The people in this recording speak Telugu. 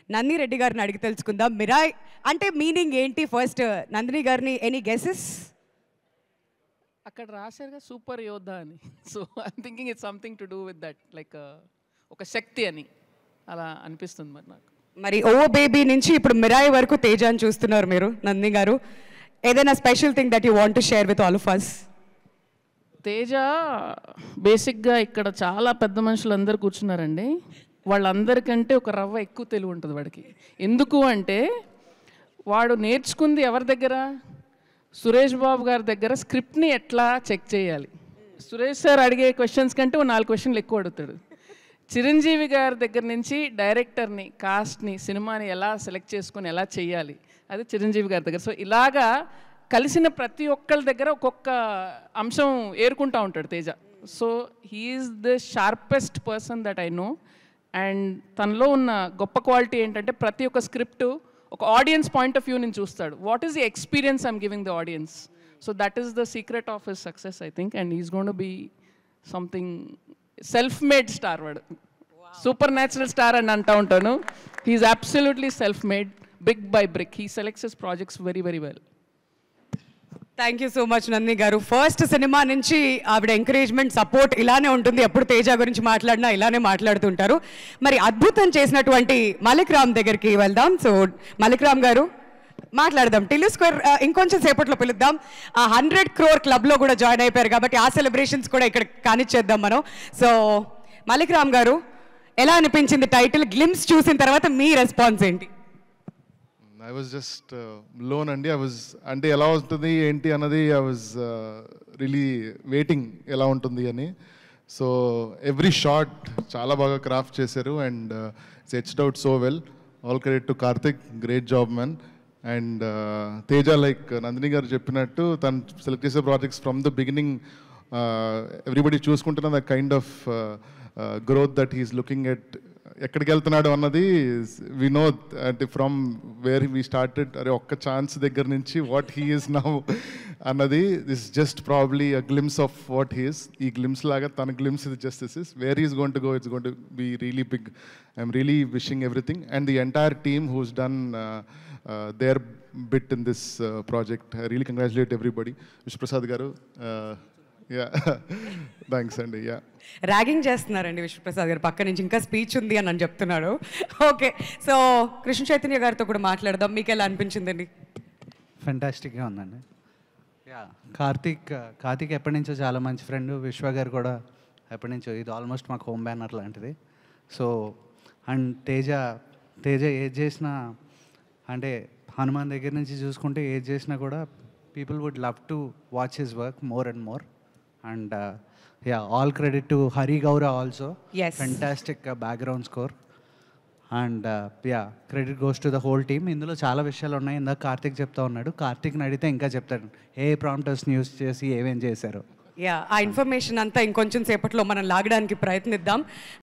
నందిని రెడ్డి గారిని అడిగి తెలుసుకుందాం మిరాయ్ అంటే మీనింగ్ ఏంటి ఫస్ట్ నందిని గారిని ఎనీ గెసెస్ అక్కడ రాశారుగా సూపర్ యోధ అని so I'm thinking it's something to do with that like ఒక శక్తి అని అలా అనిపిస్తుంది మరి నాకు మరి ఓ బేబీ నుంచి ఇప్పుడు మిరాయ్ వరకు తేజాని చూస్తున్నారు మీరు నందిని గారు ఏదైనా special thing that you want to share with all of us Teja బేసిక్గా ఇక్కడ చాలా పెద్ద మనుషులు అందరు కూర్చున్నారండి వాళ్ళందరికంటే ఒక రవ్వ ఎక్కువ తెలివి ఉంటుంది వాడికి ఎందుకు అంటే వాడు నేర్చుకుంది ఎవరి దగ్గర సురేష్ బాబు గారి దగ్గర స్క్రిప్ట్ని ఎట్లా చెక్ చేయాలి సురేష్ సార్ అడిగే క్వశ్చన్స్ కంటే ఓ నాలుగు క్వశ్చన్లు ఎక్కువ అడుగుతాడు చిరంజీవి గారి దగ్గర నుంచి డైరెక్టర్ని కాస్ట్ని సినిమాని ఎలా సెలెక్ట్ చేసుకొని ఎలా చేయాలి అది చిరంజీవి గారి దగ్గర సో ఇలాగా కలిసిన ప్రతి ఒక్కళ్ళ దగ్గర ఒక్కొక్క అంశం ఏరుకుంటా ఉంటాడు Teja so he's the sharpest person that I know and తనలో ఉన్న గొప్ప క్వాలిటీ ఏంటంటే ప్రతి ఒక్క స్క్రిప్ట్ ఒక ఆడియన్స్ పాయింట్ ఆఫ్ వ్యూ నుంచి చూస్తాడు what is the experience I'm giving the audience so that is the secret of his success I think and is gonna to be something self made star వాడు సూపర్ న్యాచురల్ స్టార్ అని అంటూ ఉంటాను he's absolutely self made big by brick he selects his projects very very well thank you so much Nandini గారు ఫస్ట్ సినిమా నుంచి ఆవిడ ఎంకరేజ్మెంట్ సపోర్ట్ ఇలానే ఉంటుంది ఎప్పుడు తేజ గురించి మాట్లాడినా ఇలానే మాట్లాడుతుంటారు మరి అద్భుతం చేసినటువంటి మలిక్ రామ్ దగ్గరికి వెళ్దాం సో మలిక్ రామ్ గారు మాట్లాడదాం టిల్లు స్క్వేర్ ఆ, ఇంకొంచెం సేపట్లో పిలుద్దాం ఆ హండ్రెడ్ క్రోర్ క్లబ్లో కూడా జాయిన్ అయిపోయారు కాబట్టి ఆ సెలబ్రేషన్స్ కూడా ఇక్కడ కానిచ్చేద్దాం మనం సో మలిక్ రామ్ గారు ఎలా అనిపించింది టైటిల్ గ్లిమ్స్ చూసిన తర్వాత మీ రెస్పాన్స్ ఏంటి ఐ వాజ్ జస్ట్ లోన్ అండి ఐ వాజ్ అంటే ఎలా ఉంటుంది ఏంటి అన్నది ఐ వాజ్ రియలీ వెయిటింగ్ ఎలా ఉంటుంది అని సో ఎవ్రీ షాట్ చాలా బాగా క్రాఫ్ట్ చేశారు and sets out so well all credit to Karthik great job man and Teja like Nandini garu చెప్పినట్టు తను సెలెక్ట్ చేసే projects from the beginning everybody చూసుకుంటున్న the kind of growth that he's looking at ఎక్కడికి వెళ్తున్నాడు అన్నది వినో అంటే ఫ్రమ్ వేర్ వీ స్టార్టెడ్ అరే ఒక్క ఛాన్స్ దగ్గర నుంచి వాట్ హీ ఈస్ నౌ అన్నది this just probably a glimpse of what he's ఈ గ్లిమ్స్ లాగా తన గ్లిమ్స్ ఇది just this is where is gonna gonna go it's gonna to be really big I'm really wishing everything and the entire team who's done their bit in this project I really congratulate everybody Vishwaprasad garu yeah thanks అండి యా ర్యాగింగ్ చేస్తున్నారండి విష్ణుప్రసాద్ గారు పక్క నుంచి ఇంకా స్పీచ్ ఉంది అని అని చెప్తున్నాడు ఓకే సో కృష్ణ చైతన్య గారితో కూడా మాట్లాడదాం మీకు ఎలా అనిపించిందండి ఫెంటాస్టిక్గా ఉందండి యా కార్తీక్ కార్తీక్ ఎప్పటి నుంచో చాలా మంచి ఫ్రెండ్ విశ్వ గారు కూడా ఎప్పటి నుంచో ఇది ఆల్మోస్ట్ మాకు హోమ్ బ్యానర్ లాంటిది సో అండ్ తేజ తేజ ఏది చేసినా అంటే హనుమాన్ దగ్గర నుంచి చూసుకుంటే ఏది చేసినా కూడా people would love to watch his work more and more and yeah all credit to Hari Gowra also Yes. Fantastic background score and yeah credit goes to the whole team ఇందులో చాలా విషయాలు ఉన్నాయి ఇందాక కార్తిక్ చెప్తా ఉన్నాడు కార్తిక్ని అడిగితే ఇంకా చెప్తాడు ఏ ప్రాంప్టర్స్ న్యూస్ చేసి ఏమేం చేశారు యా ఆ ఇన్ఫర్మేషన్ అంతా ఇంకొంచెం సేపట్లో మనం లాగడానికి ప్రయత్నిద్దాం